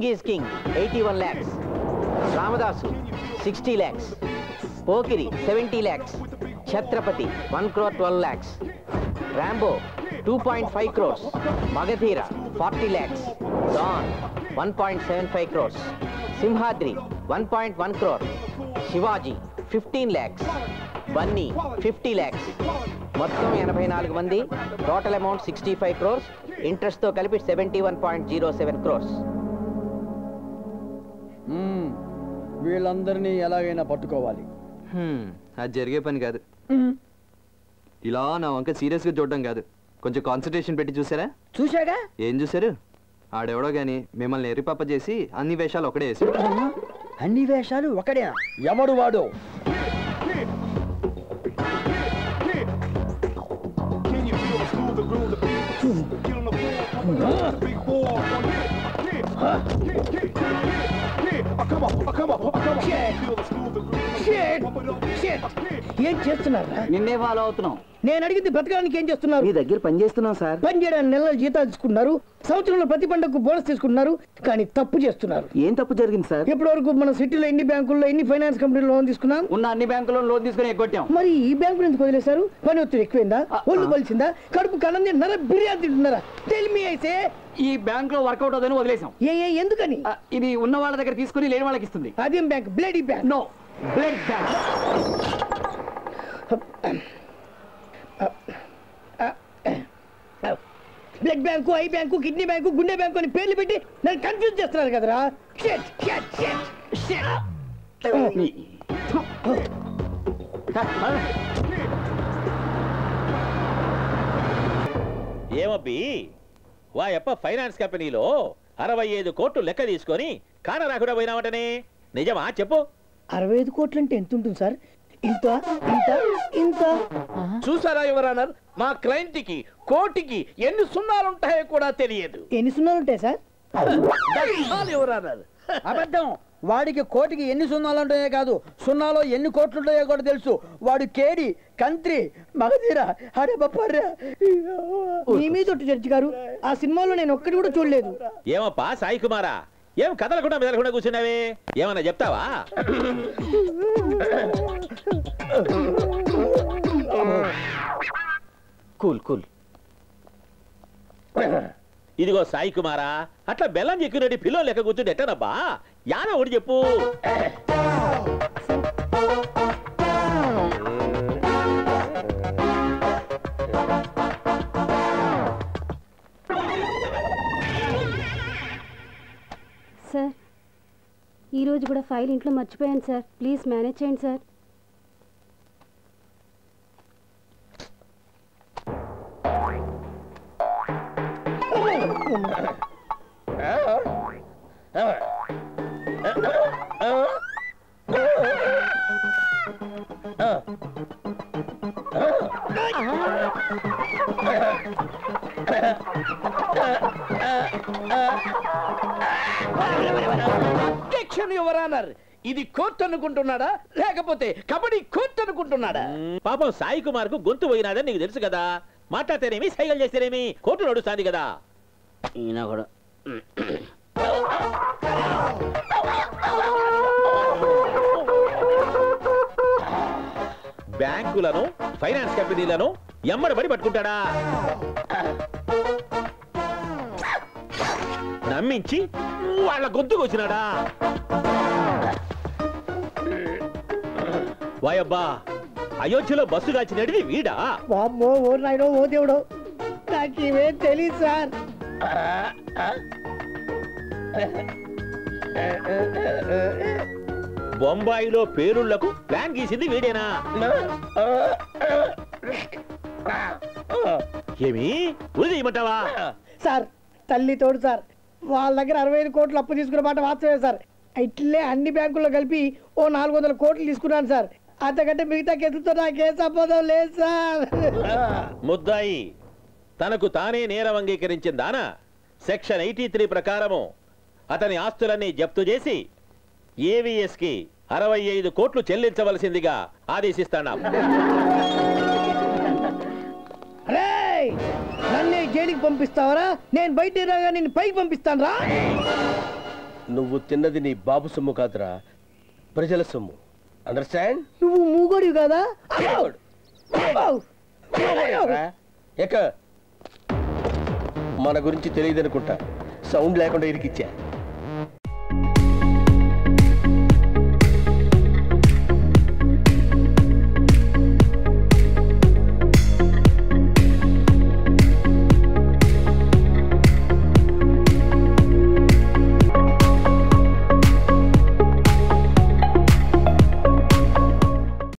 King is king eighty one lakhs Ramadasu sixty lakhs Pokiri seventy lakhs Chatrapati one crore twelve lakhs Rambo two point five crores Magadheera forty lakhs Don one point seven five crores Simhadri one point one crore Shivaji fifteen lakhs Bunny fifty lakhs మొత్తం ఎనభై నాలుగు మంది total amount sixty five crores ఇంట్రెస్ట్తో కలిపి seventy one point zero seven crores మ్మ్. వీళ్ళందరినీ ఎలాగైనా పట్టుకోవాలి అది జరిగే పని కాదు ఇలా నా వంక సీరియస్గా చూడడం కాదు కొంచెం కాన్సన్ట్రేషన్ పెట్టి చూసారా చూశాగా ఏం చూసారు ఆడెవడో గాని మిమ్మల్ని ఎర్రిపప్ప చేసి అన్ని వేషాలు ఒకడే వేసి అన్ని వేషాలు ఒకడే ఎవడు వాడు Can you feel the smooth, the groove, the beat? Get on the floor, on the big boy, on the yeah, yeah, yeah, yeah, yeah. Oh, come on, oh, come on, oh, come on. Feel the smooth, the groove, the Shit. Pump it up, Shit. yeah. ఏం చేస్తున్నారా నిన్నే follow అవుతున్నాం నేను అడిగింది బ్రతకడానికి ఏం చేస్తున్నారు మీ దగ్గర పని చేస్తున్నాం సార్ పని చేయడానికి నెలల జీతాలు తీసుకున్నారు సంవత్సరంలో ప్రతి పండుగకు బోనస్ తీసుకున్నారు కానీ తప్పు చేస్తున్నారు ఏం తప్పు జరిగింది సార్ ఇప్పటి వరకు మన సిటీలో ఎన్ని బ్యాంకుల్లో ఎన్ని ఫైనాన్స్ కంపెనీలో లోన్ తీసుకున్నాం ఉన్న అన్ని బ్యాంకుల్లో లోన్ తీసుకుని ఎగ్గొట్టాం మరి ఈ బ్యాంకు ఎందుకు వదిలేశారు పని ఒత్తిడి ఎక్కువైందా ఒళ్ళు బలిసిందా కడుపు కన్నం తింటున్నారా బిర్యానీ తింటున్నారా టెల్ మీ అయితే ఈ బ్యాంక్ లో వర్కౌట్ అవుతుందని వదిలేసాం ఏ ఏ ఎందుకని ఆ, ఇది ఉన్న వాళ్ళ దగ్గర తీసుకుని లేని వాళ్ళకి ఇస్తుంది అదేం bank bloody bank no blood bank blood bank eye bank kidney bank గుండె బ్యాంకు అని పేర్లు పెట్టి నన్ను కన్ఫ్యూజ్ చేస్తున్నారు కదరా షిట్ షిట్ షిట్ షిట్ ఏమబ్బి వాయప్ప ఫైనాన్స్ కంపెనీలో అరవై ఐదు కోట్లు లెక్క తీసుకొని కాన రాకుండా పోయినావటనే నిజమా చెప్పు అరవై ఐదు కోట్లు అంటే ఎంత ఉంటుంది సార్ ఇంత ఇంత ఇంత చూసారా యువరానర్ మా క్లయింట్ కి కోటికి ఎన్ని సున్నాలు ఉంటాయో కూడా తెలియదు ఎన్ని సున్నాలు ఉంటాయి సార్ యువరానర్ అబద్ధం వాడికి కోటికి ఎన్ని సున్నాలు ఉంటాయో కాదు సున్నాలో ఎన్ని కోట్లు ఉంటాయో కూడా తెలుసు వాడు కేడి కంత్రి మగధీర అరే బప్పర్రా మీ మీద ఒట్టు జడ్జి గారు ఆ సినిమాలో నేను ఒక్కటి కూడా చూడలేదు ఏమప్పా సాయి కుమారా ఏం కదలకుండా మెదలకుండా కూర్చున్నావే ఏమన్నా చెప్తావా కూల్ కూల్ ఇదిగో సాయి కుమారా అట్లా బెల్లం చెక్కినట్టు పిల్లో లెక్క కూర్చుంటే ఎట్టనబ్బా యాన ఒకటి చెప్పు సార్ ఈరోజు కూడా ఫైల్ ఇంట్లో మర్చిపోయాను సార్ ప్లీజ్ మేనేజ్ చేయండి సార్ అబ్జెక్షన్ యువరానర్ ఇది కోర్టు అనుకుంటున్నాడా లేకపోతే కబడ్డీ కోర్టు అనుకుంటున్నాడా పాపం సాయి కుమార్ కు గొంతు పోయినాదని నీకు తెలుసు కదా మాట్లాడితేనేమి సైగలు చేస్తేనేమి కోర్టు నడుస్తాంది కదా ఈయన కూడా బ్యాంకులను ఫైనాన్స్ కంపెనీలను ఎమ్మడబడి పట్టుకుంటాడా నమ్మించి వాళ్ళ గొంతుకు వచ్చినాడా వాయబ్బా అయోధ్యలో బస్సు కాచినడిది వీడా వామ్మో ఓ నాయనో ఓ దేవుడో నాకు ఇవేం తెలియదు సార్ బొంబాయిలో పేరుళ్లకు ప్లాన్ గీసింది వీడేనా ఏమి ఉరి ఇమ్మంటావా సార్ తల్లి తోడు సార్ వాళ్ళ దగ్గర అరవై ఐదు కోట్లు అప్పు తీసుకున్న మాట వాస్తవే సార్ ఇట్లే అన్ని బ్యాంకుల్లో కలిపి ఓ నాలుగు వందల కోట్లు తీసుకున్నాను సార్ అంతకంటే మిగతా కేసులతో నాకే సంబంధం లేదు సార్ ముద్దాయి తనకు తానే నేరం అంగీకరించిందానా సెక్షన్ ఎయిటీ త్రీ ప్రకారము అతని ఆస్తులన్నీ జప్తు చేసి ఏవిఎస్ కి అరవై ఐదు కోట్లు చెల్లించవలసిందిగా ఆదేశిస్తాను రేయ్ నన్నే జైలుకి పంపిస్తావరా నేను బయట రాగా నిన్ను పైకి పంపిస్తాను రా నువ్వు తిన్నది నీ బాబు సొమ్ము కాదురా ప్రజల సొమ్ము అండర్స్టాండ్ నువ్వు మూగోడివి కదా ఎక్క మన గురించి తెలియదనుకుంటా సౌండ్ లేకుండా ఇరికిచ్చా